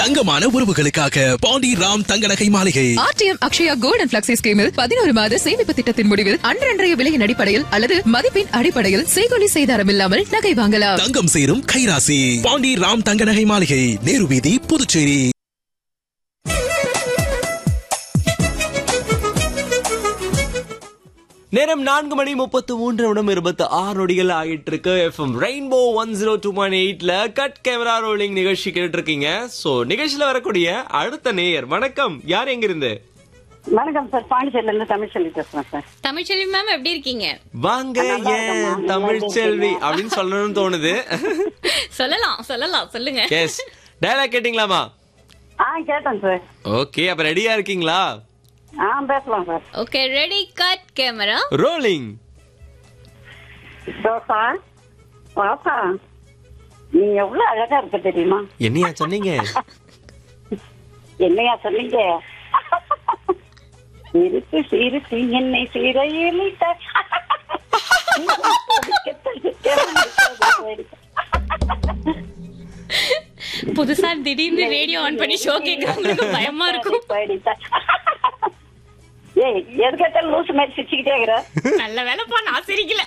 தங்கமான உறவுகளுக்காக பாண்டி ராம் தங்க நகை மாளிகை RTM Akshaya gold and flexi ஸ்கீமில் பதினோரு மாத சேமிப்பு திட்டத்தின் முடிவில் அன்றன்றைய விலையின் அடிப்படையில் அல்லது மதிப்பின் அடிப்படையில் செய்கொலி செய்தாரம் இல்லாமல் நகை வாங்கலாம் தங்கம் சேரும் கைராசி பாண்டி ராம் தங்க நகை மாளிகை நேரு வீதி புதுச்சேரி நேரம் நான்கு மணி முப்பத்து மூன்று நிமிடம் இருபத்தி ஆறு நொடிகள் ஆகிட்டு இருக்கு FM rainbow one zero two point எயிட்ல கட் கேமரா ரோலிங் நிகழ்ச்சி கேட்டு இருக்கீங்க சோ நிகழ்ச்சியில வரக்கூடிய அடுத்த நேயர் வணக்கம் யார் எங்க இருந்து வணக்கம் சார் பாண்டிச்சேரில இருந்து தமிழ் சொல்லி பேசுறேன் சார் தமிழ்ச்செல்வி மேம் எப்படி இருக்கீங்க வாங்க நல்லா ஏன் இருக்கேம்மா. தமிழ் நல்லா செல்வி இருக்கேன். அப்படின்னு சொல்லணும்னு தோணுது சொல்லலாம் சொல்லலாம் சொல்லுங்க எஸ் டயலாக் கேட்டிங்களாமா ஆ கேட்டேன் சார் ஓகே அப்ப ரெடியா இருக்கீங்களா ஆ பேசலாம் sir okay ready cut camera rolling dosa பாப்பா நீ எவ்வளவு அழகா இருக்க தெரியுமா என்னையா சொன்னீங்க என்னையா சொன்னீங்க சிரித்து சிரித்து என்னை சிறையிலிட்ட புதுசா திடீர்னு ரேடியோ ஆன் பண்ணி ஷோ கேக்குறவங்களுக்கு பயமா இருக்கும் ஏய் எது கேட்டாலும் லூசு மாதிரி சிரிச்சுக்கிட்டே இருக்கிற நல்ல வேலைப்பா நான் சிரிக்கல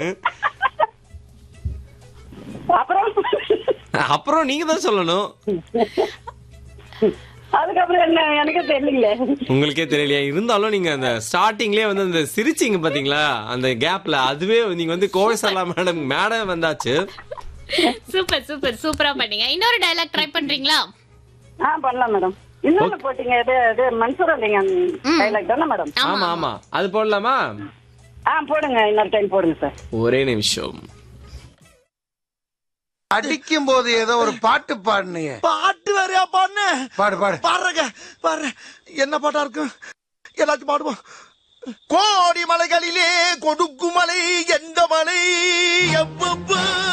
அப்புறம் அப்புறம் நீங்க தான் சொல்லணும் அதுக்கப்புறம் என்ன எனக்கு தெரியல உங்களுக்கே தெரியலையா இருந்தாலும் நீங்க அந்த ஸ்டார்டிங்லயே வந்து அந்த சிரிச்சிங்க பாத்தீங்களா அந்த கேப்ல அதுவே நீங்க வந்து கோவைசலா மேடம் மேடம் வந்தாச்சு சூப்பர் சூப்பர் சூப்பரா பண்ணீங்க இன்னொரு டயலாக் ட்ரை பண்றீங்களா ஆ பண்ணலாம் மேடம் இன்னொன்னு போட்டீங்க இது இது மன்சூர் இல்லைங்க டைலாக் தானே மேடம் ஆமா ஆமா அது போடலாமா ஆ போடுங்க இன்னொரு டைம் போடுங்க சார் ஒரே நிமிஷம் அடிக்கும் போது ஏதோ ஒரு பாட்டு பாடுனீங்க பாட்டு வேறையா பாடுன பாடு பாடு பாடுறங்க பாடுற என்ன பாட்டா இருக்கும் எல்லாத்தையும் பாடுவோம் கோடி மலைகளிலே கொடுக்கும் மலை எந்த மலை எவ்வளவு